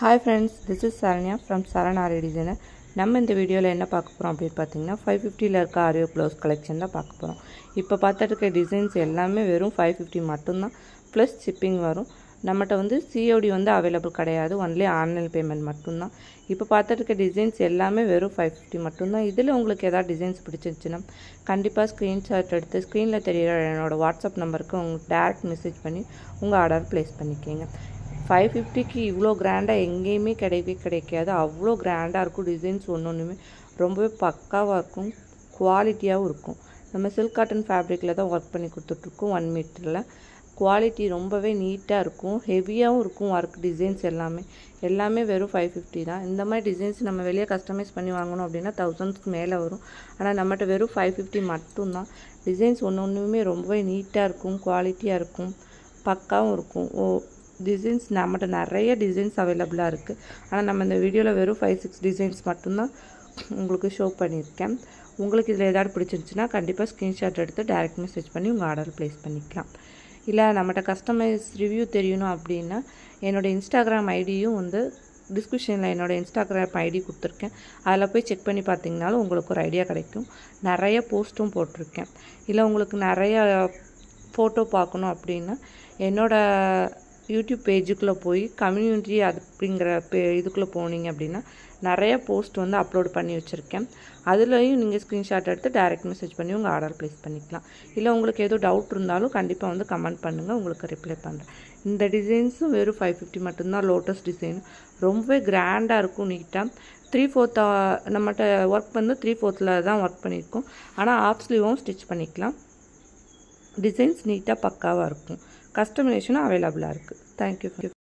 hi friends this is Saranya from Saran Aari designer நம்ம இந்த வீடியோவில் என்ன பார்க்க போகிறோம் அப்படின்னு பார்த்தீங்கன்னா ஃபைவ் ஃபிஃப்டியில் இருக்க ஆரியோ ப்ளவுஸ் கலெக்ஷன் தான் பார்க்க போகிறோம் இப்போ பார்த்துட்டு இருக்க டிசைன்ஸ் எல்லாமே வெறும் ஃபைவ் ஃபிஃப்டி மட்டும்தான் ப்ளஸ் ஷிப்பிங் வரும் நம்மகிட்ட வந்து சிஓடி வந்து அவைலபிள் கிடையாது ஒன்லி ஆன்லைன் பேமெண்ட் மட்டும்தான் இப்போ பார்த்துட்டு இருக்க டிசைன்ஸ் எல்லாமே வெறும் ஃபைவ் ஃபிஃப்டி மட்டும்தான் இதில் உங்களுக்கு எதாவது டிசைன்ஸ் பிடிச்சிருந்துச்சுன்னா கண்டிப்பாக ஸ்க்ரீன்ஷாட் எடுத்து ஸ்க்ரீனில் தெரியிற என்னோடய வாட்ஸ்அப் நம்பருக்கு உங்களுக்கு டேரெக்ட் மெசேஜ் பண்ணி உங்கள் ஆர்டர் ப்ளேஸ் பண்ணிக்கோங்க ஃபைவ் ஃபிஃப்டிக்கு இவ்வளோ கிராண்டாக எங்கேயுமே கிடைக்கவே கிடைக்காது அவ்வளோ கிராண்டாக இருக்கும் டிசைன்ஸ் ஒன்று ஒன்றுமே ரொம்பவே பக்காவாக இருக்கும் குவாலிட்டியாகவும் இருக்கும் நம்ம சில்க் காட்டன் ஃபேப்ரிக்கில் தான் ஒர்க் பண்ணி கொடுத்துட்ருக்கோம் ஒன் மீட்டரில் குவாலிட்டி ரொம்பவே நீட்டாக இருக்கும் ஹெவியாகவும் இருக்கும் ஒர்க் டிசைன்ஸ் எல்லாமே எல்லாமே வெறும் ஃபைவ் ஃபிஃப்டி தான் இந்த மாதிரி டிசைன்ஸ் நம்ம வெளியே கஸ்டமைஸ் பண்ணி வாங்கணும் அப்படின்னா தௌசண்ட்ஸ்க்கு மேலே வரும் ஆனால் நம்மகிட்ட வெறும் ஃபைவ் ஃபிஃப்டி மட்டும்தான் டிசைன்ஸ் ஒன்று ஒன்றுமே ரொம்பவே நீட்டாக இருக்கும் குவாலிட்டியாக இருக்கும் பக்காவும் இருக்கும் ஓ டிசைன்ஸ் நம்மகிட்ட நிறைய டிசைன்ஸ் அவைலபிளாக இருக்குது ஆனால் நம்ம இந்த வீடியோவில் வெறும் ஃபைவ் சிக்ஸ் டிசைன்ஸ் மட்டும்தான் உங்களுக்கு ஷோ பண்ணியிருக்கேன் உங்களுக்கு இதில் ஏதாவது பிடிச்சிருந்துச்சுன்னா கண்டிப்பாக ஸ்க்ரீன்ஷாட் எடுத்து டைரக்ட் மெசேஜ் பண்ணி உங்கள் ஆர்டர் ப்ளேஸ் பண்ணிக்கலாம் இல்லை நம்மகிட்ட கஸ்டமைஸ் ரிவ்யூ தெரியணும் அப்படின்னா என்னோடய இன்ஸ்டாகிராம் ஐடியும் வந்து டிஸ்கிரிப்ஷனில் என்னோடய இன்ஸ்டாகிராம் ஐடி கொடுத்துருக்கேன் அதில் போய் செக் பண்ணி பார்த்தீங்கனாலும் உங்களுக்கு ஒரு ஐடியா கிடைக்கும் நிறைய போஸ்ட்டும் போட்டிருக்கேன் இல்லை உங்களுக்கு நிறைய ஃபோட்டோ பார்க்கணும் அப்படின்னா என்னோடய யூடியூப் பேஜுக்குள்ளே போய் கம்யூனிட்டி அப்படிங்கிற பே இதுக்குள்ளே போனீங்க அப்படின்னா நிறைய போஸ்ட் வந்து அப்லோட் பண்ணி வச்சுருக்கேன் அதுலேயும் நீங்கள் ஸ்க்ரீன்ஷாட் எடுத்து டைரக்ட் மெசேஜ் பண்ணி உங்கள் ஆர்டர் ப்ளேஸ் பண்ணிக்கலாம் இல்லை உங்களுக்கு எதுவும் டவுட் இருந்தாலும் கண்டிப்பாக வந்து கமெண்ட் பண்ணுங்கள் உங்களுக்கு ரிப்ளை பண்ணுறேன் இந்த டிசைன்ஸும் வெறும் ஃபைவ் ஃபிஃப்டி மட்டும்தான் லோட்டஸ் டிசைன் ரொம்பவே கிராண்டாக இருக்கும் நீட்டாக த்ரீ ஃபோர்த்தா நம்மகிட்ட ஒர்க் வந்து த்ரீ ஃபோர்த்தில் தான் ஒர்க் பண்ணியிருக்கோம் ஆனால் ஆஃப் ஸ்லீவும் ஸ்டிச் பண்ணிக்கலாம் டிசைன்ஸ் நீட்டாக பக்காவாக இருக்கும் கஸ்டமைசேஷனும் அவைலபிளாக இருக்குது தேங்க்யூ